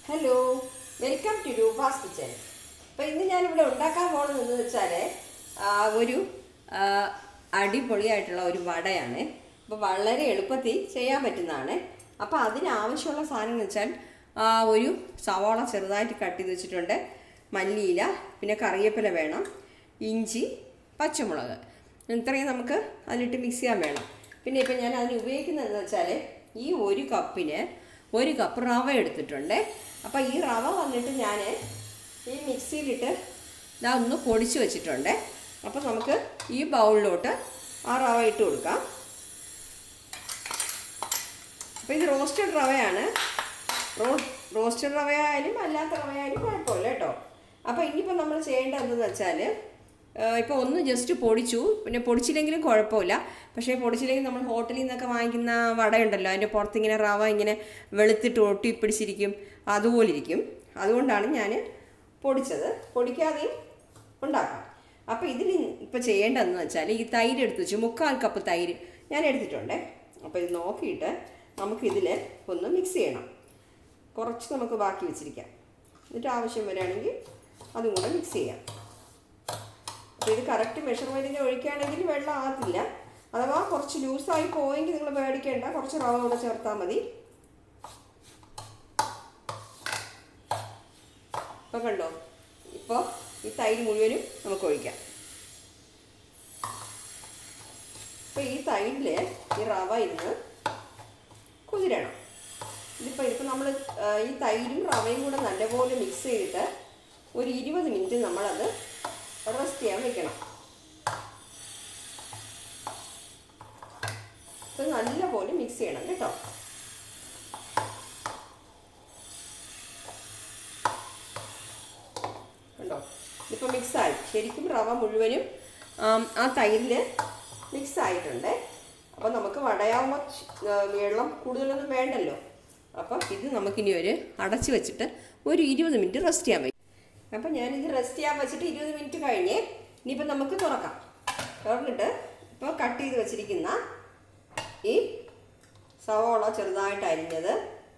hello welcome to Roopa's kitchen അപ്പോൾ ഇന്ന് ഞാനിവിടെ ഉണ്ടാക്കാൻ പോകുന്നതെന്ന് വെച്ചാൽ ഒരു ആ, അടിപൊളിയായിട്ടുള്ള ഒരു വടയാണ് അപ്പോൾ വളരെ എളുപ്പത്തിൽ ചെയ്യാൻ പറ്റുന്നതാണ് അപ്പോൾ അതിനാവശ്യമുള്ള സാധനം എന്ന് വെച്ചാൽ ആ, ഒരു സവാള ചെറുതായിട്ട് കട്ട് ചെയ്ത് വെച്ചിട്ടുണ്ട് മല്ലിയില പിന്നെ കറിവേപ്പില വേണം ഇഞ്ചി പച്ചമുളക് ഇത്രയും നമുക്ക് അതിലിട്ട് മിക്സ് ചെയ്യാൻ വേണം പിന്നെ ഇപ്പം ഞാൻ അതിന് ഉപയോഗിക്കുന്നതെന്ന് വെച്ചാൽ ഈ ഒരു കപ്പിന് ഒരു കപ്പ് റവ എടുത്തിട്ടുണ്ട് അപ്പോൾ ഈ റവ വന്നിട്ട് ഞാൻ ഈ മിക്സിയിലിട്ട് ഇതാ ഒന്ന് പൊടിച്ച് വെച്ചിട്ടുണ്ട് അപ്പോൾ നമുക്ക് ഈ ബൗളിലോട്ട് ആ റവ ഇട്ട് കൊടുക്കാം അപ്പോൾ ഇത് റോസ്റ്റഡ് റവയാണ് റോ റോസ്റ്റഡ് റവയായാലും അല്ലാത്ത റവയായാലും കുഴപ്പമില്ല കേട്ടോ അപ്പോൾ ഇനിയിപ്പോൾ നമ്മൾ ചെയ്യേണ്ടത് എന്തെന്ന് വെച്ചാൽ ഇപ്പോൾ ഒന്ന് ജസ്റ്റ് പൊടിച്ചു പിന്നെ പൊടിച്ചില്ലെങ്കിലും കുഴപ്പമില്ല പക്ഷേ പൊടിച്ചില്ലെങ്കിൽ നമ്മൾ ഹോട്ടലിൽ നിന്നൊക്കെ വാങ്ങിക്കുന്ന വടയുണ്ടല്ലോ അതിൻ്റെ പുറത്തിങ്ങനെ റവ ഇങ്ങനെ വെളുത്തിട്ട് ഒട്ടി പിടിച്ചിരിക്കും അതുപോലെ ഇരിക്കും അതുകൊണ്ടാണ് ഞാൻ പൊടിച്ചത് പൊടിക്കാതെയും ഉണ്ടാക്കാം അപ്പോൾ ഇതിൽ ഇപ്പോൾ ചെയ്യേണ്ടതെന്ന് വെച്ചാൽ ഈ തൈര് എടുത്ത് വെച്ചു മുക്കാൽ കപ്പ് തൈര് ഞാൻ എടുത്തിട്ടുണ്ട് അപ്പോൾ ഇത് നോക്കിയിട്ട് നമുക്കിതിൽ ഒന്ന് മിക്സ് ചെയ്യണം കുറച്ച് നമുക്ക് ബാക്കി വെച്ചിരിക്കാം എന്നിട്ട് ആവശ്യം വരികയാണെങ്കിൽ അതും കൂടെ മിക്സ് ചെയ്യാം അപ്പോൾ ഇത് കറക്റ്റ് മെഷർമെൻറ്റിന് ഒഴിക്കുകയാണെങ്കിൽ വെള്ളം ആകത്തില്ല അഥവാ കുറച്ച് ലൂസായി പോയെങ്കിൽ നിങ്ങൾ പേടിക്കേണ്ട കുറച്ച് റവ കൂടെ ചേർത്താൽ മതി ഇപ്പോൾ കണ്ടോ ഇപ്പോൾ ഈ തൈര് മുഴുവനും നമുക്ക് ഒഴിക്കാം ഇപ്പോൾ ഈ തൈരിൽ ഈ റവ ഇരുന്ന് കുതിരണം ഇതിപ്പോൾ ഇതിപ്പോൾ നമ്മൾ ഈ തൈരും റവയും കൂടെ നല്ലപോലെ മിക്സ് ചെയ്തിട്ട് ഒരു ഇരുപത് മിനിറ്റ് നമ്മളത് റെസ്റ്റ് ചെയ്യാൻ വെക്കണം ഇത് നല്ലപോലെ മിക്സ് ചെയ്യണം കേട്ടോ കണ്ടോ ഇതിപ്പോൾ മിക്സായി ശരിക്കും റവ മുഴുവനും ആം, ആ തൈരിൽ മിക്സ് ആയിട്ടുണ്ട് അപ്പോൾ നമുക്ക് വടയാവുമ്പോൾ വെള്ളം കൂടുതലൊന്നും വേണ്ടല്ലോ അപ്പോൾ ഇത് നമുക്കിനി ഒരു അടച്ച് വെച്ചിട്ട് ഒരു ഇരുപത് മിനിറ്റ് റെസ്റ്റ് ചെയ്യാൻ വയ്ക്കും അപ്പോൾ ഞാനിത് റെസ്റ്റ് ചെയ്യാൻ വെച്ചിട്ട് ഇരുപത് മിനിറ്റ് കഴിഞ്ഞ് ഇനിയിപ്പോൾ നമുക്ക് തുറക്കാം തുറന്നിട്ട് ഇപ്പോൾ കട്ട് ചെയ്ത് വെച്ചിരിക്കുന്ന ഈ സവോള ചെറുതായിട്ട് അരിഞ്ഞത്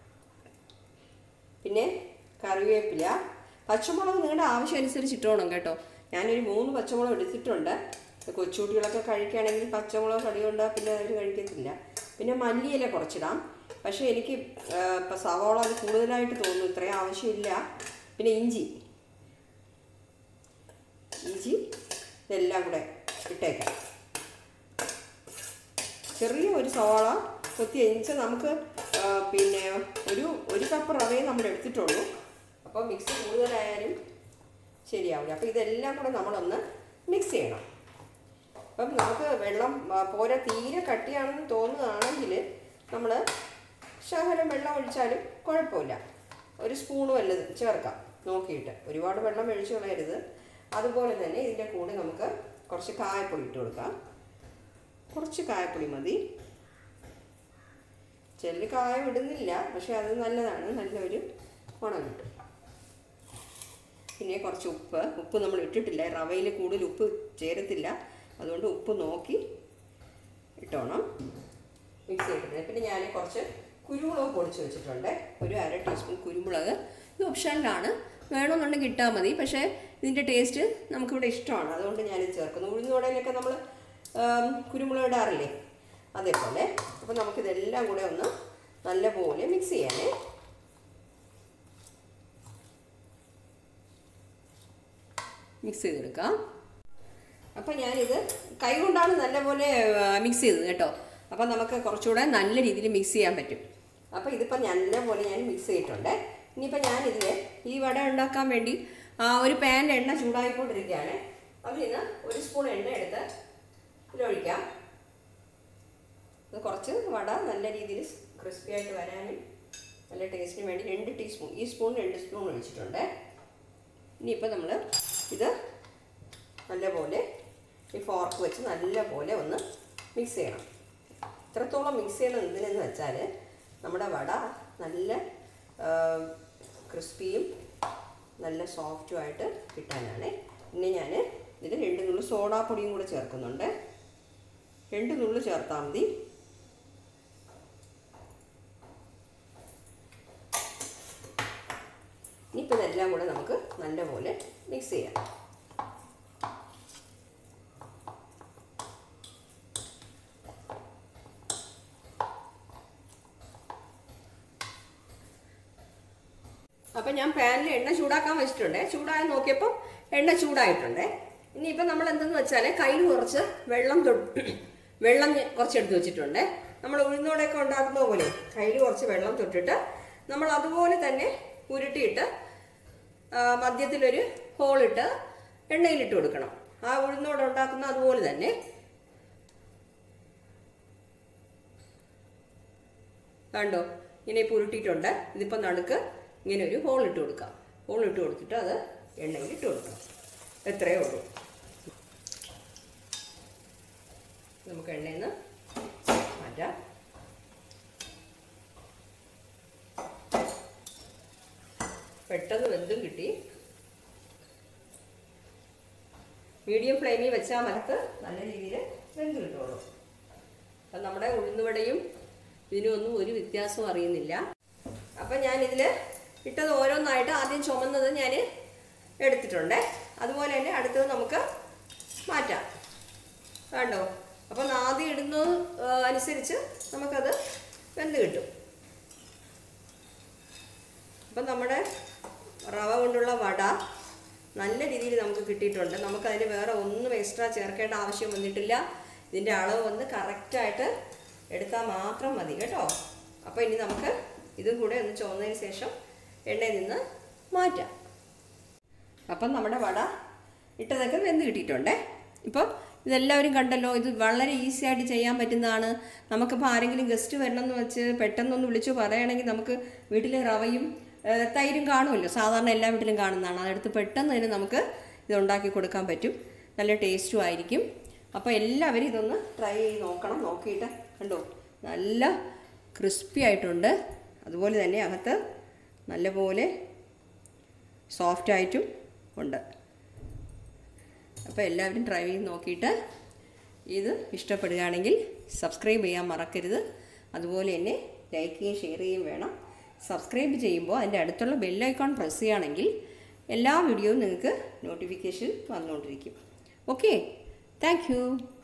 പിന്നെ കറിവേപ്പില പച്ചമുളക് നിങ്ങളുടെ ആവശ്യം അനുസരിച്ച് ഇട്ടോണം കേട്ടോ ഞാനൊരു മൂന്ന് പച്ചമുളക് എടുത്തിട്ടുണ്ട് കൊച്ചുകുട്ടികളൊക്കെ കഴിക്കുകയാണെങ്കിൽ പച്ചമുളക് കടിയുണ്ട് പിന്നെ അവർ കഴിക്കത്തില്ല പിന്നെ മല്ലിയില കുറച്ചിടാം പക്ഷേ എനിക്ക് ആ, ഇപ്പം സവോള അത് കൂടുതലായിട്ട് തോന്നുന്നു ഇത്രയും ആവശ്യമില്ല പിന്നെ ഇഞ്ചി ഇഞ്ചി ഇതെല്ലാം കൂടെ ഇട്ടേക്കാം ചെറിയ ഒരു സവാള കൊത്തി അരിഞ്ഞ് നമുക്ക് ആ, പിന്നെ ഒരു ഒരു കപ്പ് റവയെ നമ്മൾ എടുത്തിട്ടുള്ളൂ അപ്പോൾ മിക്സ് കൂടുതലായാലും ശരിയാവില്ല അപ്പോൾ ഇതെല്ലാം കൂടെ നമ്മളൊന്ന് മിക്സ് ചെയ്യണം അപ്പം നമുക്ക് വെള്ളം ആ, പോരാ തീരെ കട്ടിയാണെന്ന് തോന്നുകയാണെങ്കിൽ നമ്മൾ ശകലം വെള്ളം ഒഴിച്ചാലും കുഴപ്പമില്ല ഒരു സ്പൂൺ വല്ലതും ചേർക്കാം നോക്കിയിട്ട് ഒരുപാട് വെള്ളം ഒഴിച്ച് കളയരുത് അതുപോലെ തന്നെ ഇതിൻ്റെ കൂടെ നമുക്ക് കുറച്ച് കായപ്പൊടി ഇട്ട് കൊടുക്കാം കുറച്ച് കായപ്പൊടി മതി ചിലർ കായം ഇടുന്നില്ല പക്ഷെ അത് നല്ലതാണ് നല്ലൊരു മണം കിട്ടും പിന്നെ കുറച്ച് ഉപ്പ് ഉപ്പ് നമ്മൾ ഇട്ടിട്ടില്ല റവയിൽ കൂടുതൽ ഉപ്പ് ചേരത്തില്ല അതുകൊണ്ട് ഉപ്പ് നോക്കി ഇട്ടോണം മിക്സ് ചെയ്തിട്ടുണ്ട് പിന്നെ ഞാൻ കുറച്ച് കുരുമുളക് പൊടിച്ച് വെച്ചിട്ടുണ്ട് ഒരു അര ടീസ്പൂൺ കുരുമുളക് ഇത് ഓപ്ഷനിലാണ് വേണമെന്നുണ്ടെങ്കിൽ ഇട്ടാൽ മതി പക്ഷേ ഇതിൻ്റെ ടേസ്റ്റ് നമുക്കിവിടെ ഇഷ്ടമാണ് അതുകൊണ്ട് ഞാനിത് ചേർക്കുന്നു ഉഴുന്നുവടയിലൊക്കെ നമ്മൾ കുരുമുളക് ഇടാറില്ലേ അതേപോലെ അപ്പോൾ നമുക്കിതെല്ലാം കൂടെ ഒന്ന് നല്ലപോലെ മിക്സ് ചെയ്യാനേ മിക്സ് ചെയ്തെടുക്കാം അപ്പോൾ ഞാനിത് കൈ കൊണ്ടാണ് നല്ലപോലെ മിക്സ് ചെയ്തത് കേട്ടോ അപ്പോൾ നമുക്ക് കുറച്ചുകൂടെ നല്ല രീതിയിൽ മിക്സ് ചെയ്യാൻ പറ്റും അപ്പോൾ ഇതിപ്പോൾ നല്ലപോലെ ഞാൻ മിക്സ് ചെയ്തിട്ടുണ്ട് ഇനിയിപ്പോൾ ഞാനിതിൽ ഈ വട ഉണ്ടാക്കാൻ വേണ്ടി ആ, ഒരു പാനിൽ എണ്ണ ചൂടായിക്കൊണ്ടിരിക്കുകയാണ് അതിൽ നിന്ന് ഒരു സ്പൂൺ എണ്ണ എടുത്ത് ഇതിലൊഴിക്കാം ഇത് കുറച്ച് വട നല്ല രീതിയിൽ ക്രിസ്പി ആയിട്ട് വരാനും നല്ല ടേസ്റ്റിന് വേണ്ടി രണ്ട് ടീസ്പൂൺ ഈ സ്പൂൺ രണ്ട് സ്പൂൺ ഒഴിച്ചിട്ടുണ്ട് ഇനിയിപ്പോൾ നമ്മൾ ഇത് നല്ലപോലെ ഈ ഫോർക്ക് വെച്ച് നല്ലപോലെ ഒന്ന് മിക്സ് ചെയ്യണം ഇത്രത്തോളം മിക്സ് ചെയ്യണം എന്തിനെന്ന് വെച്ചാൽ നമ്മുടെ വട നല്ല ക്രിസ്പിയും നല്ല സോഫ്റ്റും ആയിട്ട് കിട്ടാനാണ് പിന്നെ ഞാൻ ഇതിൽ രണ്ട് നുള്ളു സോഡാപ്പൊടിയും കൂടെ ചേർക്കുന്നുണ്ട് രണ്ട് നുള്ളു ചേർത്താൽ മതി ഇനിയിപ്പോൾ ഇതെല്ലാം കൂടെ നമുക്ക് നല്ലപോലെ മിക്സ് ചെയ്യാം അപ്പം ഞാൻ പാനിൽ എണ്ണ ചൂടാക്കാൻ വെച്ചിട്ടുണ്ട് ചൂടായി നോക്കിയപ്പോൾ എണ്ണ ചൂടായിട്ടുണ്ട് ഇനിയിപ്പോൾ നമ്മൾ എന്തെന്ന് വെച്ചാൽ കയ്യിൽ കുറച്ച് വെള്ളം തൊട്ട് വെള്ളം ഞാൻ കുറച്ച് എടുത്ത് വെച്ചിട്ടുണ്ട് നമ്മൾ ഉഴുന്നോടെയൊക്കെ ഉണ്ടാക്കുന്ന പോലെ കയ്യിൽ കുറച്ച് വെള്ളം തൊട്ടിട്ട് നമ്മൾ അതുപോലെ തന്നെ ഉരുട്ടിയിട്ട് ആ, മധ്യത്തിലൊരു ഹോളിട്ട് എണ്ണയിലിട്ട് കൊടുക്കണം ആ ഉഴുന്നോടെ ഉണ്ടാക്കുന്ന അതുപോലെ തന്നെ കണ്ടോ ഇങ്ങനെ ഇപ്പോൾ ഉരുട്ടിയിട്ടുണ്ട് ഇതിപ്പോൾ നടുക്ക് ഇങ്ങനെ ഒരു ഹോൾ ഇട്ട് കൊടുക്കാം ഹോൾ ഇട്ട് കൊടുത്തിട്ട് അത് എണ്ണയിൽ ഇട്ട് കൊടുക്കാം എത്രയേ ഉള്ളൂ നമുക്ക് എണ്ണയിൽ നിന്ന് മാറ്റാം പെട്ടെന്ന് വെന്തും കിട്ടി മീഡിയം ഫ്ലെയിമിൽ വെച്ചാൽ മരത്ത് നല്ല രീതിയിൽ വെന്ത് കിട്ടുള്ളൂ അപ്പം നമ്മുടെ ഉഴുന്നുവടയും ഇതിനൊന്നും ഒരു വ്യത്യാസവും അറിയുന്നില്ല അപ്പം ഞാനിതിൽ ഇട്ടത് ഓരോന്നായിട്ട് ആദ്യം ചുമന്നത് ഞാൻ എടുത്തിട്ടുണ്ട് അതുപോലെ തന്നെ അടുത്തത് നമുക്ക് മാറ്റാം കണ്ടോ അപ്പം ആദ്യം ഇടുന്നത് ആ, അനുസരിച്ച് നമുക്കത് വെന്ത് കിട്ടും അപ്പം നമ്മുടെ റവ കൊണ്ടുള്ള വട നല്ല രീതിയിൽ നമുക്ക് കിട്ടിയിട്ടുണ്ട് നമുക്കതിന് വേറെ ഒന്നും എക്സ്ട്രാ ചേർക്കേണ്ട ആവശ്യം വന്നിട്ടില്ല ഇതിൻ്റെ അളവ് ഒന്ന് കറക്റ്റായിട്ട് എടുത്താൽ മാത്രം മതി കേട്ടോ അപ്പോൾ ഇനി നമുക്ക് ഇതും കൂടെ ഒന്ന് ചുവന്നതിന് ശേഷം എണ്ണയിൽ നിന്ന് മാറ്റാം അപ്പം നമ്മുടെ വട ഇട്ടതൊക്കെ വെന്ത് കിട്ടിയിട്ടുണ്ടേ ഇപ്പോൾ ഇതെല്ലാവരും കണ്ടല്ലോ ഇത് വളരെ ഈസി ആയിട്ട് ചെയ്യാൻ പറ്റുന്നതാണ് നമുക്കിപ്പോൾ ആരെങ്കിലും ഗസ്റ്റ് വരണമെന്ന് വെച്ച് പെട്ടെന്നൊന്ന് വിളിച്ചു പറയുകയാണെങ്കിൽ നമുക്ക് വീട്ടിലെ റവയും ഏഹ്, തൈരും കാണുമല്ലോ സാധാരണ എല്ലാ വീട്ടിലും കാണുന്നതാണ് അതെടുത്ത് പെട്ടെന്ന് തന്നെ നമുക്ക് ഇത് ഉണ്ടാക്കി കൊടുക്കാൻ പറ്റും നല്ല ടേസ്റ്റും ആയിരിക്കും അപ്പോൾ എല്ലാവരും ഇതൊന്ന് ട്രൈ ചെയ്ത് നോക്കണം നോക്കിയിട്ട് കണ്ടോ നല്ല ക്രിസ്പി ആയിട്ടുണ്ട് അതുപോലെ തന്നെ അകത്ത് നല്ലപോലെ സോഫ്റ്റ് ആയിട്ടും ഉണ്ട് അപ്പോൾ എല്ലാവരും ട്രൈ ചെയ്ത് നോക്കിയിട്ട് ഇത് ഇഷ്ടപ്പെടുകയാണെങ്കിൽ സബ്സ്ക്രൈബ് ചെയ്യാൻ മറക്കരുത് അതുപോലെ തന്നെ ലൈക്ക് ചെയ്യുകയും ഷെയർ ചെയ്യുകയും വേണം സബ്സ്ക്രൈബ് ചെയ്യുമ്പോൾ അതിൻ്റെ അടുത്തുള്ള ബെല്ലൈക്കോൺ പ്രസ് ചെയ്യുകയാണെങ്കിൽ എല്ലാ വീഡിയോയും നിങ്ങൾക്ക് നോട്ടിഫിക്കേഷൻ വന്നുകൊണ്ടിരിക്കും ഓക്കെ താങ്ക് യു